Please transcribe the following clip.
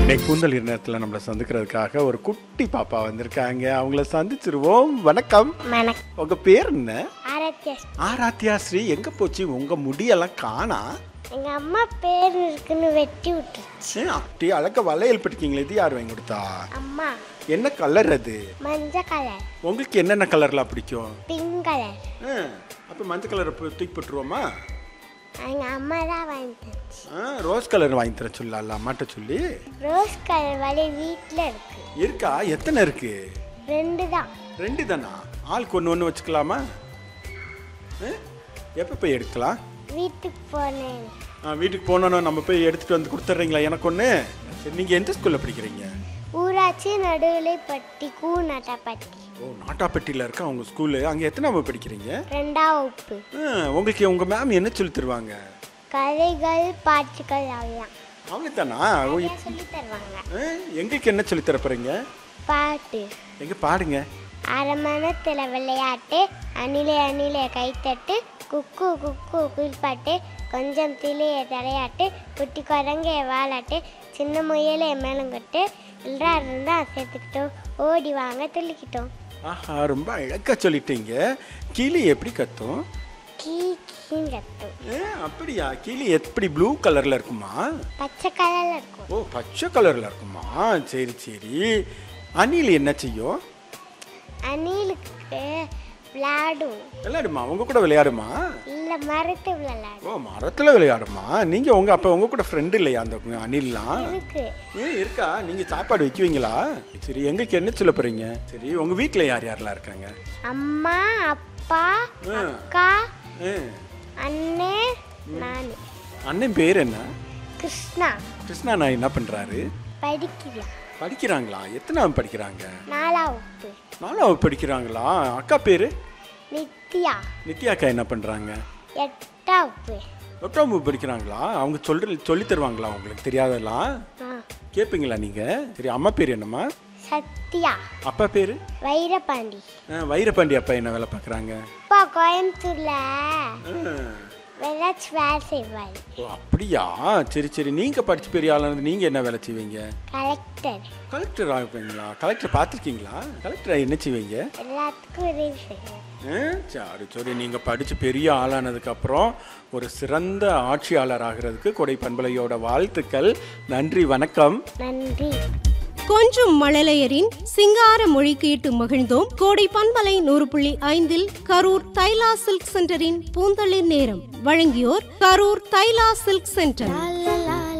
இன்னைக்கு கூந்தல் நேரத்தில் நம்மளை சந்திக்கிறதுக்காக ஒரு குட்டி பாப்பா வந்திருக்காங்க அவங்கள சந்திச்சிருவோம் வணக்கம் வணக்கம் உங்க பேர் என்ன ஆராத்தியா ஆராத்யா ஸ்ரீ எங்க போச்சு உங்க முடியெல்லாம் காணா எங்க அம்மா பேர் இருக்குன்னு வெட்டி விட்டுருச்சு ஏ, அப்படி அழக வளையல் பிடிக்கீங்களே இது யார் வாங்கி கொடுத்தா அம்மா என்ன கலர் அது மஞ்சள் கலர் உங்களுக்கு என்னென்ன கலர்லாம் பிடிக்கும் பிங்க் கலர் ஆ, அப்ப மஞ்சள் கலரை தூக்கி போட்டுருவோமா எங்க அம்மா தான் வாங்கி தந்துச்சு ஆ, ரோஸ் கலர் வாங்கி தர சொல்லலாம் அம்மாட்ட சொல்லி ரோஸ் கலர் வலி வீட்டில் இருக்கு இருக்கா எத்தனை இருக்கு ரெண்டு தான் ரெண்டு தானா ஆளுக்கு ஒன்று ஒன்று வச்சுக்கலாமா எப்போ போய் எடுக்கலாம் வீட்டுக்கு போனேன் ஆ, வீட்டுக்கு போனோன்னு நம்ம போய் எடுத்துகிட்டு வந்து கொடுத்துட்றீங்களா எனக்கு ஒன்று சரி நீங்கள் எந்த ஸ்கூலில் படிக்கிறீங்க ஊராட்சி நடுவிலைப்பட்டி கூ நட்டப்பட்டி ஓ நாட்டாப்பட்டியில் இருக்க அவங்க ஸ்கூலு அங்கே எத்தனை படிக்கிறீங்க ரெண்டாம் வகுப்பு ஆ, உங்களுக்கு உங்கள் மேம் என்ன சொல்லி தருவாங்க கதைகள் பாட்டுகள் அவ்வளோதான் அவங்க தானா சொல்லி தருவாங்க எங்களுக்கு என்ன சொல்லி தர போகிறீங்க பாட்டு எங்கே பாடுங்க அரமணத்தில் விளையாட்டு அணிலே அணிலே கைத்தட்டு குக்கு குக்கு குயில்பாட்டு கொஞ்சம் திளிய தலையாட்டு குட்டி குரங்கே வாலாட்டு சின்ன முயலே மேலங்கட்டு எல்லாரும் இருந்தால் சேர்த்துக்கிட்டோம் ஓடி வாங்க துள்ளிக்கிட்டோம் ஆஹா ரொம்ப அழகாக சொல்லிட்டீங்க கிளி எப்படி கத்தும் கீ கீன்னு கத்தும் ஏ அப்படியா கிளி எப்படி ப்ளூ கலரில் இருக்குமா பச்சை கலரில் இருக்கும் ஓ பச்சை கலரில் இருக்குமா சரி சரி அணில் என்ன செய்யும் அணிலுக்கு விளையாடும் விளையாடுமா உங்க கூட விளையாடுமா இல்லை மரத்து விளையாடும் ஓ மரத்தில் விளையாடுமா நீங்கள் உங்கள் அப்போ உங்கள் கூட ஃப்ரெண்டு இல்லையா அந்த அணில்லாம் இருக்கு ஏ இருக்கா நீங்கள் சாப்பாடு வைக்குவீங்களா சரி எங்களுக்கு என்ன சொல்ல போகிறீங்க சரி உங்கள் வீட்டில் யார் யாரெல்லாம் இருக்காங்க அம்மா அப்பா ஆ. அக்கா ஏ அண்ணே நான் அண்ணன் பேர் என்ன கிருஷ்ணா கிருஷ்ணா நான் என்ன பண்ணுறாரு படிக்கிறேன் படிக்கிறாங்களா எத்தனாவது படிக்கிறாங்க நாலாம் வகுப்பு நாலாவது படிக்கிறாங்களா அக்கா பேர் நித்யா நித்யா அக்கா என்ன பண்ணுறாங்க எட்டாம் வகுப்பு எட்டாம் வகுப்பு படிக்கிறாங்களா அவங்க சொல்ற சொல்லி தருவாங்களா உங்களுக்கு தெரியாதெல்லாம் ஆ கேட்பீங்களா நீங்கள் சரி அம்மா பேர் என்னம்மா சத்யா அப்பா பேர் வைரபாண்டி வைரபாண்டி அப்பா என்ன வேலை பார்க்குறாங்க அப்பா கோயம்புத்தூர்ல வெளாச்சு வேலை செய்வார் ஓ அப்படியா சரி சரி நீங்கள் படிச்சு பெரிய ஆளானது நீங்கள் என்ன வேலை செய்வீங்க கலெக்டர் கலெக்டர் ஆகுவீங்களா கலெக்டர் பார்த்துருக்கீங்களா கலெக்டர் என்ன செய்வீங்க எல்லாத்துக்கும் உதவி செய்வார் ஆ, சரி சரி நீங்கள் படித்து பெரிய ஆளானதுக்கப்புறம் ஒரு சிறந்த ஆட்சியாளர் ஆகிறதுக்கு கொடை பண்பலையோட வாழ்த்துக்கள் நன்றி வணக்கம் நன்றி கொஞ்சம் மழலையரின் சிங்கார மொழி கேட்டு மகிழ்ந்தோம் கோடை பண்பலை நூறு புள்ளி ஐந்தில் கரூர் தைலா சில்க் சென்டரின் பூந்தளிர் நேரம் வழங்கியோர் கரூர் தைலா சில்க் சென்டர்